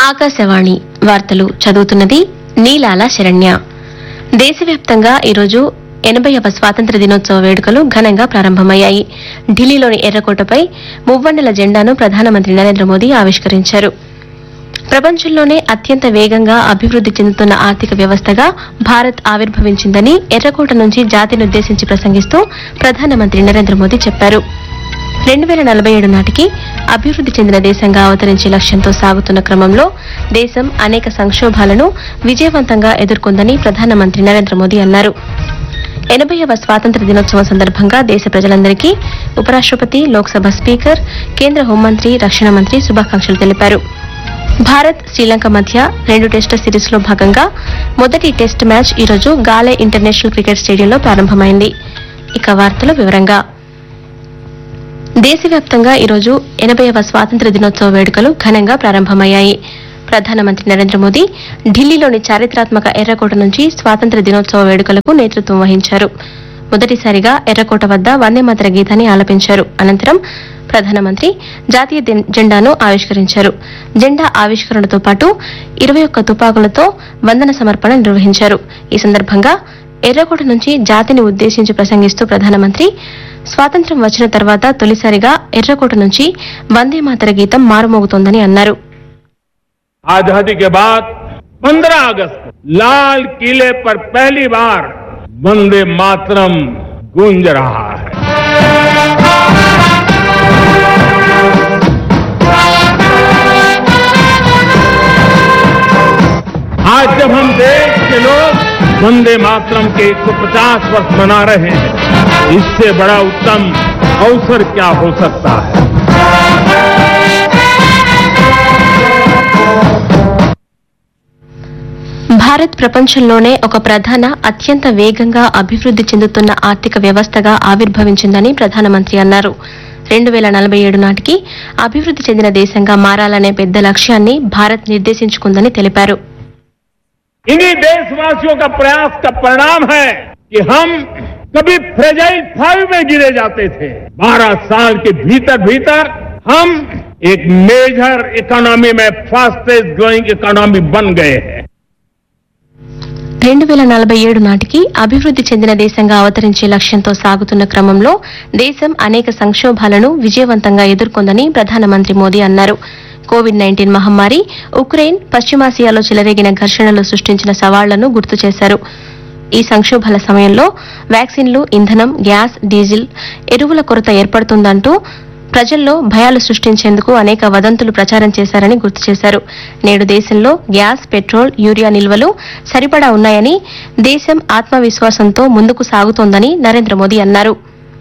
ఆకాశవాణి వార్తలు చదువుతున్నది నీలాల శరణ్య దేశవ్యాప్తంగా ఈరోజు ఎనభైవ స్వాతంత్ర దినోత్సవ వేడుకలు ఘనంగా ప్రారంభమయ్యాయి ఢిల్లీలోని ఎర్రకోటపై మువ్వన్నెల జెండాను ప్రధానమంత్రి నరేంద్ర మోదీ ఆవిష్కరించారు ప్రపంచంలోనే అత్యంత వేగంగా అభివృద్ది చెందుతున్న ఆర్థిక వ్యవస్థగా భారత్ ఆవిర్భవించిందని ఎర్రకోట నుంచి జాతినుద్దేశించి ప్రసంగిస్తూ ప్రధానమంత్రి నరేంద్ర మోదీ చెప్పారు రెండు వేల నలభై ఏడు నాటికి అభివృద్ది చెందిన దేశంగా అవతరించే లక్ష్యంతో సాగుతున్న క్రమంలో దేశం అనేక సంక్షోభాలను విజయవంతంగా ఎదుర్కొందని ప్రధానమంత్రి నరేంద్ర మోదీ అన్నారు ఎనభైవ స్వాతంత్ర దినోత్సవం సందర్భంగా దేశ ప్రజలందరికీ ఉపరాష్టపతి లోక్సభ స్పీకర్ కేంద్ర హోంమంత్రి రక్షణ మంత్రి శుభాకాంక్షలు తెలిపారు భారత్ శ్రీలంక మధ్య రెండు టెస్టు సిరీస్ లో భాగంగా మొదటి టెస్ట్ మ్యాచ్ ఈరోజు గాలే ఇంటర్నేషనల్ క్రికెట్ స్టేడియంలో ప్రారంభమైంది ఇక వార్తల వివరంగా దేశవ్యాప్తంగా ఈరోజు ఎనభైవ స్వాతంత్ర దినోత్సవ వేడుకలు ఘనంగా ప్రారంభమయ్యాయి ప్రధానమంత్రి నరేంద్ర మోదీ ఢిల్లీలోని చారిత్రాత్మక ఎర్రకోట నుంచి స్వాతంత్ర దినోత్సవ వేడుకలకు నేతృత్వం వహించారు మొదటిసారిగా ఎర్రకోట వద్ద వందేమాతర గీతాన్ని ఆలపించారు అనంతరం ప్రధానమంత్రి జాతీయ దిన్- జెండాను ఆవిష్కరించారు జెండా ఆవిష్కరణతో పాటు ఇరవై ఒక్క తుపాకులతో వందన సమర్పణ నిర్వహించారు ఈ సందర్భంగా ఎర్రకోట నుంచి జాతిని ఉద్దేశించి ప్రసంగిస్తూ ప్రధానమంత్రి స్వాతంత్ర్యం వచ్చిన తర్వాత తొలిసారిగా ఎర్రకోట నుంచి వందే మాతర గీతం మారుమోగుతోందని అన్నారు आजादी के बाद 15 अगस्त को लाल किले पर पहली बार वंदे मातरम गूंज रहा है आज जब हम देश के लोग वंदे मातरम के 150 वर्ष मना रहे हैं इससे बड़ा उत्तम अवसर क्या हो सकता है భారత్ ప్రపంచంలోనే ఒక ప్రధాన అత్యంత వేగంగా అభివృద్ది చెందుతున్న ఆర్థిక వ్యవస్థగా ఆవిర్భవించిందని ప్రధానమంత్రి అన్నారు రెండు వేల నలభై ఏడు నాటికి అభివృద్ది చెందిన దేశంగా మారాలనే పెద్ద లక్ష్యాన్ని భారత్ నిర్దేశించుకుందని తెలిపారు इन्हीं देशवासियों का प्रयास का परिणाम है कि हम कभी फ्रेजाइल फाइव में गिरे जाते थे बारह साल के भीतर भीतर हम एक मेजर इकोनॉमी में फास्टेस्ट ग्रोइंग इकोनॉमी बन गए हैं రెండు వేల నలభై ఏడు నాటికి అభివృద్ది చెందిన దేశంగా అవతరించే లక్ష్యంతో సాగుతున్న క్రమంలో దేశం అనేక సంక్షోభాలను విజయవంతంగా ఎదుర్కొందని ప్రధానమంత్రి మోదీ అన్నారు కోవిడ్ నైన్టీన్ మహమ్మారి ఉక్రెయిన్ పశ్చిమాసియాలో చెలరేగిన ఘర్షణలు సృష్టించిన సవాళ్లను గుర్తు చేశారు ఈ సంక్షోభాల సమయంలో వ్యాక్సిన్లు ఇంధనం గ్యాస్ డీజిల్ ఎరువుల కొరత ఏర్పడుతుందంటూ ప్రజల్లో భయాలు సృష్టించేందుకు అనేక వదంతులు ప్రచారం చేశారని గుర్తు చేశారు నేడు దేశంలో గ్యాస్ పెట్రోల్ యూరియా నిల్వలు సరిపడా ఉన్నాయని దేశం ఆత్మవిశ్వాసంతో ముందుకు సాగుతోందని నరేంద్ర మోదీ అన్నారు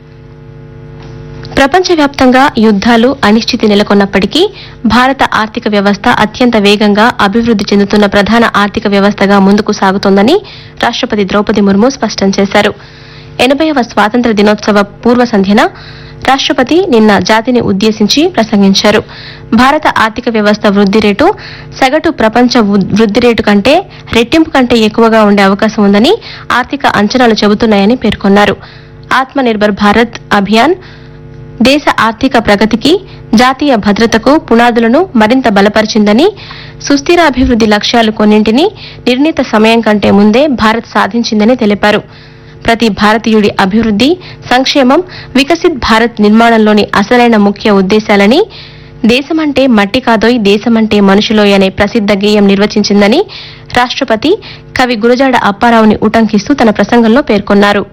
ప్రపంచవ్యాప్తంగా యుద్ధాలు అనిశ్చితి నెలకొన్నప్పటికీ భారత ఆర్థిక వ్యవస్థ అత్యంత వేగంగా అభివృద్ది చెందుతున్న ప్రధాన ఆర్థిక వ్యవస్థగా ముందుకు సాగుతోందని రాష్టపతి ద్రౌపది ముర్ము స్పష్టం చేశారు ఎనభైవ స్వాతంత్ర దినోత్సవ పూర్వ సంధ్యన రాష్టపతి నిన్న జాతిని ఉద్దేశించి ప్రసంగించారు భారత ఆర్థిక వ్యవస్థ వృద్ది రేటు సగటు ప్రపంచ వృ- వృద్ది రేటు కంటే రెట్టింపు కంటే ఎక్కువగా ఉండే అవకాశం ఉందని ఆర్థిక అంచనాలు చెబుతున్నాయని పేర్కొన్నారు ఆత్మ నిర్భర్ భారత్ అభియాన్ దేశ ఆర్థిక ప్రగతికి జాతీయ భద్రతకు పునాదులను మరింత బలపరిచిందని సుస్థిర అభివృద్ది లక్ష్యాలు కొన్నింటిని నిర్ణీత సమయం కంటే ముందే భారత్ సాధించిందని తెలిపారు ప్రతి భారతీయుడి అభివృద్ది సంక్షేమం వికసిత్ భారత్ నిర్మాణంలోని అసలైన ముఖ్య ఉద్దేశాలని దేశమంటే మట్టి కాదోయ్ దేశమంటే మనుషులోయ్ అనే ప్రసిద్ధ గేయం నిర్వచించిందని రాష్టపతి కవి గురజాడ అప్పారావుని ఉటంకిస్తూ తన ప్రసంగంలో పేర్కొన్నారు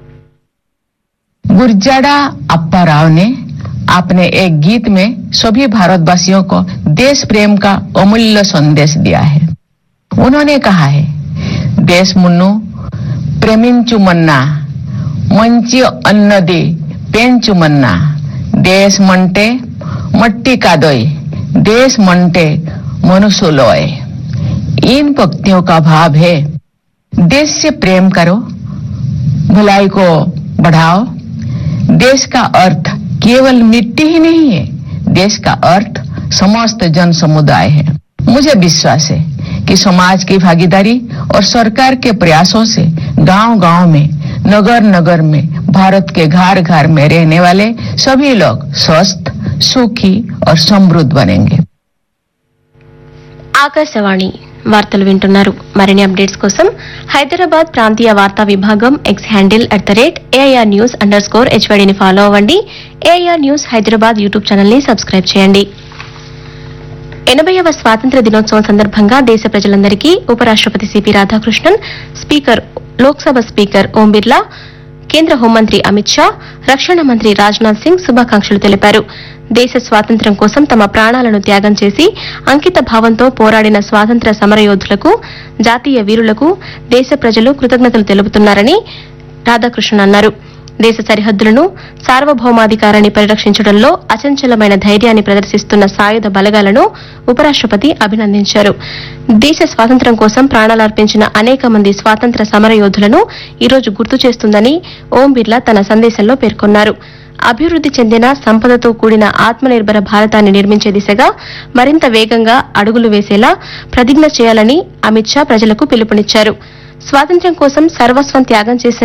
गुरजाड़ा अप्पा राव ने अपने एक गीत में सभी भारतवासियों को देश प्रेम का अमूल्य संदेश दिया है उन्होंने कहा है देश मुन्नु प्रेमिंचु मन्ना मंची अन्न दे पेंचु मन्ना देश मंटे मट्टी कादोय देश मंटे मनुष्य लोय इन पंक्तियों का भाव है देश से प्रेम करो भलाई को बढ़ाओ देश का अर्थ केवल मिट्टी ही नहीं है देश का अर्थ समस्त जन समुदाय है मुझे विश्वास है कि समाज की भागीदारी और सरकार के प्रयासों से गांव गांव में नगर नगर में भारत के घर घर में रहने वाले सभी लोग स्वस्थ सुखी और समृद्ध बनेंगे ఆకాశవాణి వార్తలు వింటున్నారు మరిన్ని అప్డేట్స్ కోసం హైదరాబాద్ ప్రాంతీయ వార్తా విభాగం X handle at the rate AIR news underscore హెచ్వైడిని ఫాలో అవ్వండి AIR news Hyderabad YouTube channel ని సబ్స్క్రైబ్ చేయండి ఎనభైవ స్వాతంత్ర దినోత్సవం సందర్భంగా దేశ ప్రజలందరికీ ఉపరాష్టపతి CP Radhakrishnan speaker Lok Sabha speaker Om Birla కేంద్ర హోంమంత్రి అమిత్ షా రక్షణ మంత్రి రాజ్నాథ్ సింగ్ శుభాకాంక్షలు తెలిపారు దేశ స్వాతంత్ర్యం కోసం తమ ప్రాణాలను త్యాగం చేసి అంకిత భావంతో పోరాడిన స్వాతంత్ర సమరయోధులకు జాతీయ వీరులకు దేశ ప్రజలు కృతజ్ఞతలు తెలుపుతున్నారని రాధాకృష్ణన్ అన్నారు దేశ సరిహద్దులను సార్వభౌమాధికారాన్ని పరిరక్షించడంలో అచంచలమైన ధైర్యాన్ని ప్రదర్శిస్తున్న సాయుధ బలగాలను ఉపరాష్టపతి అభినందించారు దేశ స్వాతంత్ర్యం కోసం ప్రాణాలర్పించిన అనేక మంది స్వాతంత్ర సమరయోధులను ఈరోజు గుర్తు చేస్తుందని ఓం బిర్లా తన సందేశంలో పేర్కొన్నారు అభివృద్ది చెందిన సంపదతో కూడిన ఆత్మనిర్భర భారతాన్ని నిర్మించే దిశగా మరింత వేగంగా అడుగులు వేసేలా ప్రతిజ్ఞ చేయాలని అమిత్ షా ప్రజలకు పిలుపునిచ్చారు స్వాతంత్ర్యం కోసం సర్వస్వం త్యాగం చేసిన